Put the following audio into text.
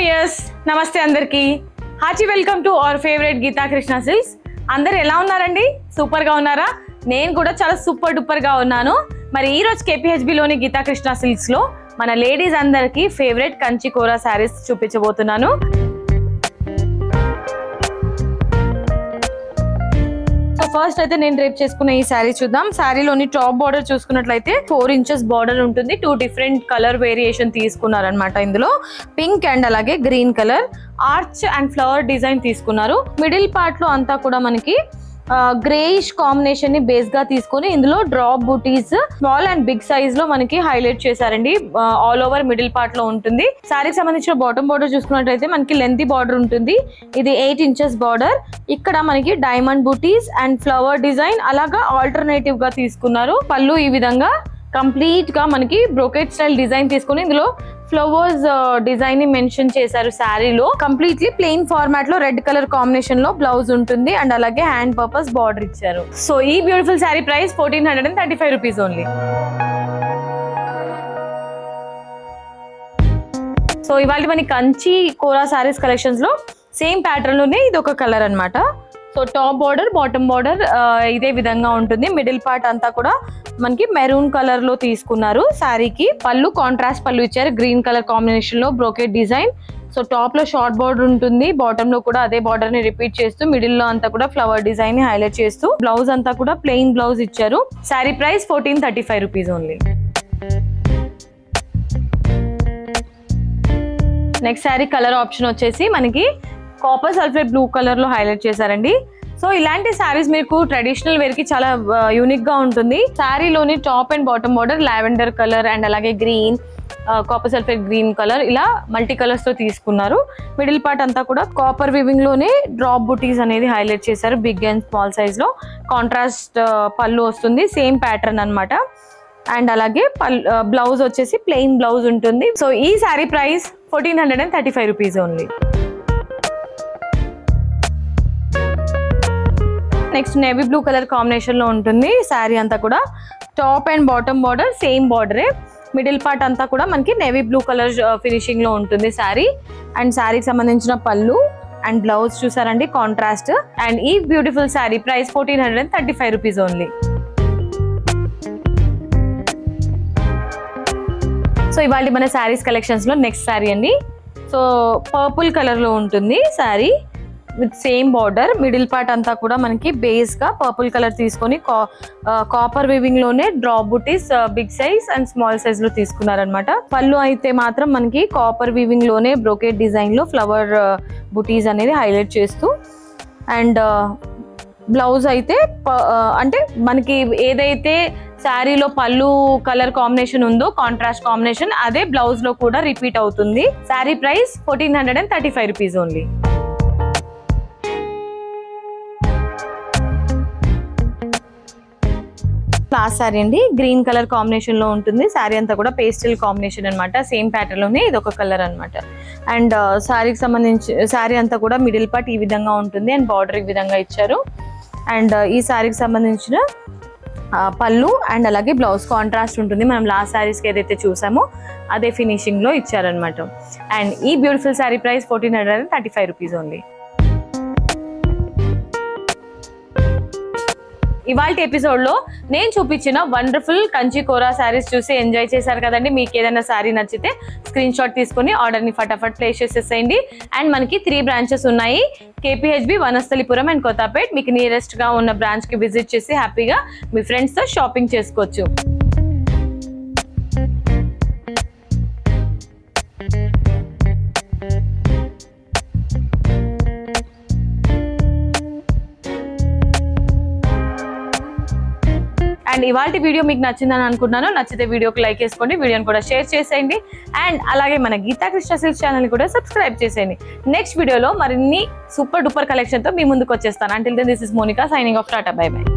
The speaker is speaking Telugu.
యస్ నమస్తే అందరికి హాచి welcome to our favourite Geetha Krishna silks అందరు ఎలా ఉన్నారండి సూపర్ గా ఉన్నారా నేను కూడా చాలా సూపర్ డూపర్ గా ఉన్నాను మరి ఈ రోజు KPHB లోని గీతా కృష్ణ సిల్క్స్ లో మన లేడీస్ అందరికి ఫేవరెట్ కంచి కోరా శారీస్ చూపించబోతున్నాను సో ఫస్ట్ అయితే నేను రేపు చేసుకున్న ఈ శారీ చూద్దాం శారీలోని టాప్ బార్డర్ చూసుకున్నట్లయితే ఫోర్ ఇంచెస్ బార్డర్ ఉంటుంది టూ డిఫరెంట్ కలర్ వేరియేషన్ తీసుకున్నారనమాట ఇందులో పింక్ అండ్ అలాగే green colour arch and flower design తీసుకున్నారు మిడిల్ పార్ట్ లో అంతా కూడా మనకి గ్రేయిష్ కాంబినేషన్ ని బేస్ గా తీసుకొని ఇందులో drop butis small and big size లో మనకి హైలైట్ చేశారండి ఆల్ ఓవర్ మిడిల్ పార్ట్ లో ఉంటుంది శారీకి సంబంధించిన బాటమ్ బార్డర్ చూసుకున్నట్లయితే మనకి లెంతీ బార్డర్ ఉంటుంది ఇది ఎయిట్ ఇంచెస్ బార్డర్ ఇక్కడ మనకి diamond butis and flower design అలాగా ఆల్టర్నేటివ్ గా తీసుకున్నారు పళ్ళు ఈ విధంగా కంప్లీట్ గా మనకి బ్రోకెట్ స్టైల్ డిజైన్ తీసుకుని ఇందులో ఫ్లవర్స్ డిజైన్ ని మెన్షన్ చేశారు శారీలో కంప్లీట్లీ ప్లెయిన్ ఫార్మాట్ లో రెడ్ కలర్ కాంబినేషన్ లో బ్లౌజ్ ఉంటుంది అండ్ అలాగే హ్యాండ్ పర్పస్ బార్డర్ ఇచ్చారు సో ఈ beautiful sari price fourteen hundred and thirty five rupees only so ఇవాళ మనకి కంచి కోరా శారీస్ కలెక్షన్స్ లో సేమ్ ప్యాటర్న్ లోనే ఇది ఒక కలర్ అన్నమాట so top border bottom border ఇదే విధంగా ఉంటుంది మిడిల్ పార్ట్ అంతా కూడా మనకి మెరూన్ కలర్ లో తీసుకున్నారు శారీకి పళ్ళు కాంట్రాస్ట్ పళ్ళు ఇచ్చారు గ్రీన్ కలర్ కాంబినేషన్ లో బ్రోకెట్ డిజైన్ సో టాప్ లో షార్ట్ బార్డర్ ఉంటుంది బాటమ్ లో కూడా అదే బార్డర్ ని రిపీట్ చేస్తూ మిడిల్ లో అంతా కూడా ఫ్లవర్ డిజైన్ ని హైలైట్ చేస్తూ బ్లౌజ్ అంతా కూడా ప్లెయిన్ బ్లౌజ్ ఇచ్చారు sari price fourteen thirty five rupees only next sari colour option వచ్చేసి మనకి కాపర్ సల్ఫేట్ బ్లూ కలర్ లో హైలైట్ చేశారండి సో ఇలాంటి శారీస్ మీకు ట్రెడిషనల్ వేర్ కి చాలా యూనిక్ గా ఉంటుంది శారీలోని top and bottom border lavender colour and అలాగే green copper sulphate green colour ఇలా మల్టీ కలర్స్ తో తీసుకున్నారు మిడిల్ పార్ట్ అంతా కూడా కాపర్ వివింగ్ లోనే డ్రాప్ బుటీస్ అనేది హైలైట్ చేశారు బిగ్ అండ్ స్మాల్ సైజ్ లో కాంట్రాస్ట్ పళ్ళు వస్తుంది సేమ్ ప్యాటర్న్ అన్నమాట అండ్ అలాగే బ్లౌజ్ వచ్చేసి ప్లెయిన్ బ్లౌజ్ ఉంటుంది సో ఈ sari price fourteen hundred and thirty five rupees only next navy blue colour combination లో ఉంటుంది శారీ అంతా కూడా top and bottom border same బార్డరే మిడిల్ పార్ట్ అంతా కూడా మనకి నేవీ బ్లూ కలర్ ఫినిషింగ్ లో ఉంటుంది శారీ అండ్ శారీకి సంబంధించిన పళ్ళు అండ్ బ్లౌజ్ చూసారండి కాంట్రాస్ట్ అండ్ ఈ beautiful sari price fourteen hundred and thirty five rupees only so ఇవాళ మన శారీస్ కలెక్షన్స్ లో నెక్స్ట్ శారీ అండి సో పర్పుల్ కలర్ లో ఉంటుంది sari with same border middle part అంతా కూడా మనకి బేస్ గా పర్పుల్ కలర్ తీసుకొని కాపర్ వీవింగ్ లోనే drop butis big size and small size లో తీసుకున్నారనమాట పళ్ళు అయితే మాత్రం మనకి కాపర్ వీవింగ్ లోనే బ్రోకెట్ డిజైన్ లో ఫ్లవర్ బుటీస్ అనేది హైలైట్ చేస్తూ అండ్ బ్లౌజ్ అయితే ప- ఆ, అంటే మనకి ఏదైతే శారీలో పళ్ళు కలర్ కాంబినేషన్ ఉందో కాంట్రాస్ట్ కాంబినేషన్ అదే బ్లౌజ్ లో కూడా రిపీట్ అవుతుంది sari price fourteen hundred and thirty five rupees only last sari అండి గ్రీన్ కలర్ కాంబినేషన్ లో ఉంటుంది శారీ అంతా కూడా పేస్టల్ కాంబినేషన్ అన్నమాట సేమ్ ప్యాటర్న్ లోనే ఇది ఒక కలర్ అన్నమాట అండ్ శారీకి సంబంధించి శారీ అంతా కూడా మిడిల్ పార్ట్ ఈ విధంగా ఉంటుంది అండ్ బార్డర్ ఈ విధంగా ఇచ్చారు అండ్ ఈ శారీకి సంబంధించిన ఆ, పళ్ళు అండ్ అలాగే బ్లౌజ్ కాంట్రాస్ట్ ఉంటుంది మనం లాస్ట్ శారీస్కి ఏదైతే చూసామో అదే ఫినిషింగ్ లో ఇచ్చారనమాట అండ్ ఈ beautiful sari price fourteen hundred and thirty five rupees only ఇవాళ ఎపిసోడ్ లో నేను చూపించిన వండర్ఫుల్ కంచి కోరా శారీస్ చూసి ఎంజాయ్ చేశారు కదండి మీకు ఏదైనా శారీ నచ్చితే స్క్రీన్ షాట్ తీసుకొని ఆర్డర్ ని ఫటాఫట్ ప్లేస్ చేసేసేయండి అండ్ మనకి త్రీ బ్రాంచెస్ ఉన్నాయి కేపీహెచ్బి వనస్థలిపురం అండ్ కొత్తపేట్ మీకు నియరెస్ట్ గా ఉన్న బ్రాంచ్ కి విజిట్ చేసి హ్యాపీగా మీ ఫ్రెండ్స్ తో షాపింగ్ చేసుకోవచ్చు అండ్ ఇవాళ వీడియో మీకు నచ్చిందని అనుకుంటున్నాను నచ్చితే వీడియోకి లైక్ వేసుకోండి వీడియోని కూడా షేర్ చేసేయండి అండ్ అలాగే మన గీతా కృష్ణ సిల్క్ ఛానల్ కూడా సబ్స్క్రైబ్ చేసేయండి నెక్స్ట్ వీడియోలో మరిన్ని సూపర్ డూపర్ కలెక్షన్ తో మీ ముందుకు వచ్చేస్తాను until then this is Monica signing off tata bye by